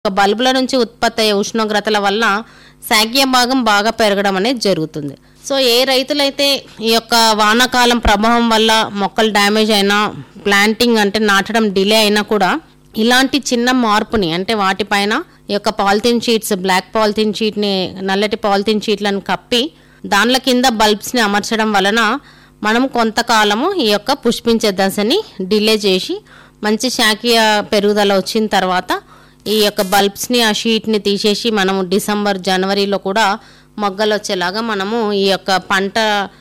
ఒక బల్బుల నుంచి ఉత్పత్తి అయ్యే ఉష్ణోగ్రతల వల్ల శాగ్య భాగం బాగా పెరగడం అనేది జరుగుతుంది సో ఏ రైతులైతే ఈ యొక్క వానాకాలం ప్రభావం వల్ల మొక్కలు డ్యామేజ్ అయినా ప్లాంటింగ్ అంటే నాటడం డిలే అయినా కూడా ఇలాంటి చిన్న మార్పుని అంటే వాటిపైన ఈ యొక్క పాలిథిన్ షీట్స్ బ్లాక్ పాలిథిన్ షీట్ని నల్లటి పాలిథిన్ షీట్లను కప్పి దానిల కింద బల్బ్స్ని అమర్చడం వలన మనం కొంతకాలము ఈ యొక్క పుష్పించే దశని డిలే చేసి మంచి శాఖీయ పెరుగుదల వచ్చిన తర్వాత ఈ యొక్క బల్బ్స్ని ఆ షీట్ని తీసేసి మనము డిసెంబర్ జనవరిలో కూడా మొగ్గలు వచ్చేలాగా మనము ఈ యొక్క పంట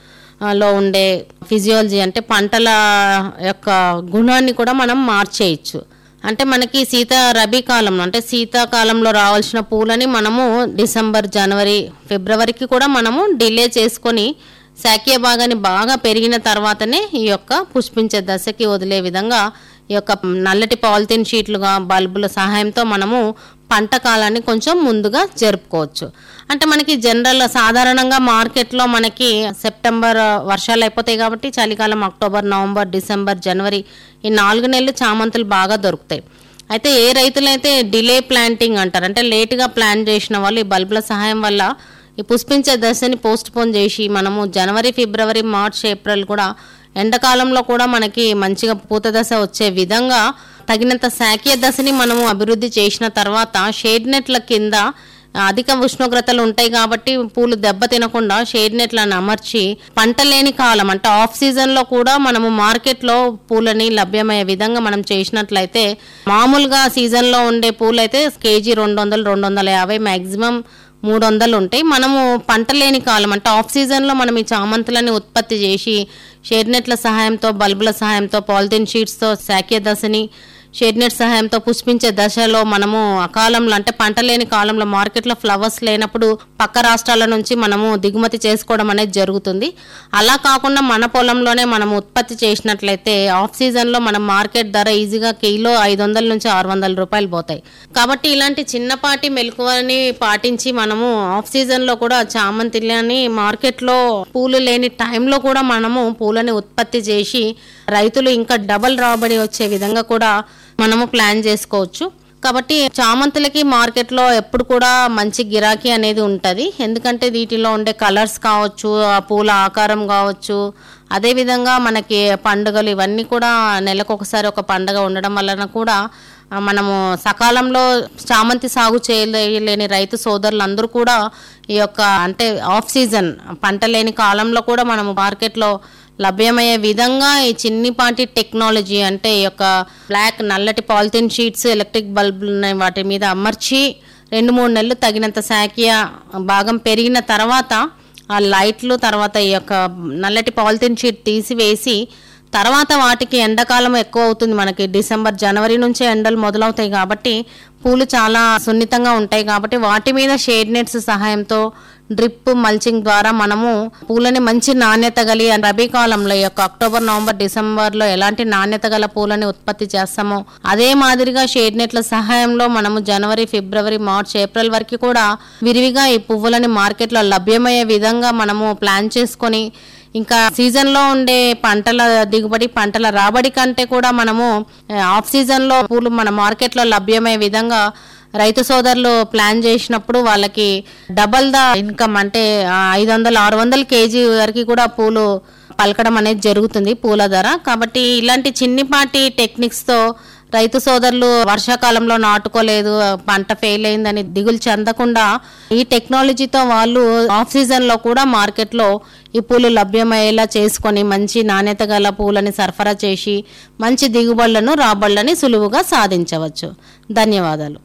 ఆ, లో ఉండే ఫిజియాలజీ అంటే పంటల యొక్క గుణాన్ని కూడా మనం మార్చేయచ్చు అంటే మనకి శీత రబీ కాలంలో అంటే శీతాకాలంలో రావాల్సిన పూలని మనము డిసెంబర్ జనవరి ఫిబ్రవరికి కూడా మనము డిలే చేసుకొని శాఖీయ భాగాన్ని బాగా పెరిగిన తర్వాతనే ఈ యొక్క పుష్పించే దశకి వదిలే విధంగా ఈ యొక్క నల్లటి పాలిథిన్ షీట్లుగా బల్బుల సహాయంతో మనము పంట కాలాన్ని కొంచెం ముందుగా జరుపుకోవచ్చు అంటే మనకి జనరల్ సాధారణంగా మార్కెట్లో మనకి సెప్టెంబర్ వర్షాలు అయిపోతాయి కాబట్టి చలికాలం అక్టోబర్ నవంబర్ డిసెంబర్ జనవరి ఈ నాలుగు నెలలు చామంతులు బాగా దొరుకుతాయి అయితే ఏ రైతులైతే డిలే ప్లాంటింగ్ అంటారు అంటే లేటుగా ప్లాన్ చేసిన వాళ్ళు ఈ బల్బుల సహాయం వల్ల ఈ పుష్పించే దశని పోస్ట్ పోన్ చేసి మనము జనవరి ఫిబ్రవరి మార్చ్ ఏప్రిల్ కూడా ఎండాకాలంలో కూడా మనకి మంచిగా పూత దశ వచ్చే విధంగా తగినంత శాఖీయ దశని మనము అభివృద్ధి చేసిన తర్వాత షేడ్ నెట్ల కింద అధిక ఉష్ణోగ్రతలు ఉంటాయి కాబట్టి పూలు దెబ్బ తినకుండా షేడ్ నెట్లను అమర్చి పంట లేని కాలం అంటే ఆఫ్ సీజన్ లో కూడా మనము మార్కెట్ లో పూలని లభ్యమయ్యే విధంగా మనం చేసినట్లయితే మామూలుగా సీజన్ లో ఉండే పూలు అయితే కేజీ రెండు వందలు రెండు వందల యాభై మాక్సిమం మూడు వందలు ఉంటాయి మనము పంట లేని కాలం అంటే ఆఫ్ సీజన్లో మనం ఈ చామంతులని ఉత్పత్తి చేసి షేడ్ నెట్ల సహాయంతో బల్బుల సహాయంతో పాలిథిన్ షీట్స్తో శాఖీయ దశని షేడ్ నెట్ సహాయంతో పుష్పించే దశలో మనము అకాలంలో అంటే పంట లేని కాలంలో మార్కెట్లో ఫ్లవర్స్ లేనప్పుడు పక్క రాష్ట్రాల నుంచి మనము దిగుమతి చేసుకోవడం అనేది జరుగుతుంది అలా కాకుండా మన పొలంలోనే మనం ఉత్పత్తి చేసినట్లయితే ఆఫ్ సీజన్లో మనం మార్కెట్ ధర ఈజీగా కిలో ఐదు వందల నుంచి ఆరు వందల రూపాయలు పోతాయి కాబట్టి ఇలాంటి చిన్నపాటి మెలకువని పాటించి మనము ఆఫ్ సీజన్లో కూడా చామంతిని మార్కెట్లో పూలు లేని టైంలో కూడా మనము పూలని ఉత్పత్తి చేసి రైతులు ఇంకా డబల్ రాబడి వచ్చే విధంగా కూడా మనము ప్లాన్ చేసుకోవచ్చు కాబట్టి చామంతులకి మార్కెట్లో ఎప్పుడు కూడా మంచి గిరాకీ అనేది ఉంటుంది ఎందుకంటే వీటిలో ఉండే కలర్స్ కావచ్చు ఆ పూల ఆకారం కావచ్చు అదేవిధంగా మనకి పండుగలు ఇవన్నీ కూడా నెలకు ఒకసారి ఒక పండుగ ఉండడం వలన కూడా ఆ, మనము సకాలంలో చామంతి సాగు చేయలేని రైతు సోదరులందరూ కూడా ఈ యొక్క అంటే ఆఫ్ సీజన్ పంట లేని కాలంలో కూడా మనము మార్కెట్లో లభ్యమయ్యే విధంగా ఈ చిన్నిపాటి టెక్నాలజీ అంటే ఈ యొక్క బ్లాక్ నల్లటి పాలిథిన్ షీట్స్ ఎలక్ట్రిక్ బల్బులు ఉన్నాయి వాటి మీద అమర్చి రెండు మూడు నెలలు తగినంత శాఖీయ భాగం పెరిగిన తర్వాత ఆ లైట్లు తర్వాత ఈ యొక్క నల్లటి పాలిథిన్ షీట్ తీసివేసి తర్వాత వాటికి ఎండాకాలం ఎక్కువ అవుతుంది మనకి డిసెంబర్ జనవరి నుంచే ఎండలు మొదలవుతాయి కాబట్టి పూలు చాలా సున్నితంగా ఉంటాయి కాబట్టి వాటి మీద షేడ్ నెట్స్ సహాయంతో డ్రిప్ మల్చింగ్ ద్వారా మనము పూలని మంచి నాణ్యత గలి రబీ కాలంలో ఈ యొక్క అక్టోబర్ నవంబర్ డిసెంబర్లో ఎలాంటి నాణ్యత గల పూలని ఉత్పత్తి చేస్తామో అదే మాదిరిగా షేడ్ నెట్ల సహాయంలో మనము జనవరి ఫిబ్రవరి మార్చ్ ఏప్రిల్ వరకు కూడా విరివిగా ఈ పువ్వులని మార్కెట్లో లభ్యమయ్యే విధంగా మనము ప్లాన్ చేసుకొని ఇంకా సీజన్లో ఉండే పంటల దిగుబడి పంటల రాబడి కంటే కూడా మనము ఆ, ఆఫ్ సీజన్లో పూలు మన మార్కెట్లో లభ్యమయ్యే విధంగా రైతు సోదరులు ప్లాన్ చేసినప్పుడు వాళ్ళకి డబల్ ద ఇన్కమ్ అంటే ఐదు వందలు ఆరు వందల కేజీ వరకు కూడా పూలు పలకడం అనేది జరుగుతుంది పూల ధర కాబట్టి ఇలాంటి చిన్నిపాటి టెక్నిక్స్తో రైతు సోదరులు వర్షాకాలంలో నాటుకోలేదు పంట ఫెయిల్ అయిందని దిగులు చెందకుండా ఈ టెక్నాలజీతో వాళ్ళు ఆఫ్ సీజన్ లో కూడా మార్కెట్ లో ఈ పూలు లభ్యమయ్యేలా చేసుకొని మంచి నాణ్యత గల పూలని సరఫరా చేసి మంచి దిగుబడులను రాబడులని సులువుగా సాధించవచ్చు ధన్యవాదాలు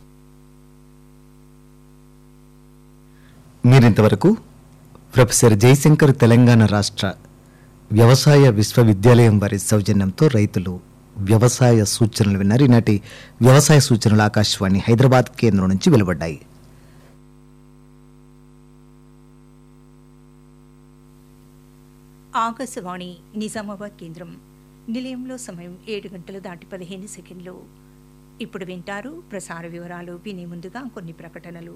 మీరింతవరకు ప్రొఫెసర్ జయశంకర్ తెలంగాణ రాష్ట్ర వ్యవసాయ విశ్వవిద్యాలయం వారి సౌజన్యంతో రైతులు వ్యవసాయ సూచనలు విన్నారు ఈనాటి వ్యవసాయ సూచనలు ఆకాశవాణి హైదరాబాద్ కేంద్రం నుంచి వెలువడ్డాయి ఆకాశవాణి నిజామాబాద్ కేంద్రం నిలయంలో సమయం ఏడు గంటలు దాటి పదిహేను సెకండ్లు ఇప్పుడు వింటారు ప్రసార వివరాలు వినే ముందుగా కొన్ని ప్రకటనలు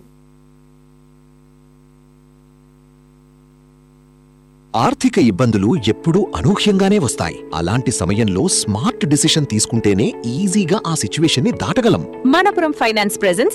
ఆర్థిక ఇబ్బందులు ఎప్పుడూ అనూహ్యంగానే వస్తాయి అలాంటి సమయంలో స్మార్ట్ డిసిషన్ తీసుకుంటేనే ఈజీగా ఆ సిచ్యువేషన్ ని దాటగలం మనపురం ఫైనాన్స్ ప్రెజెన్స్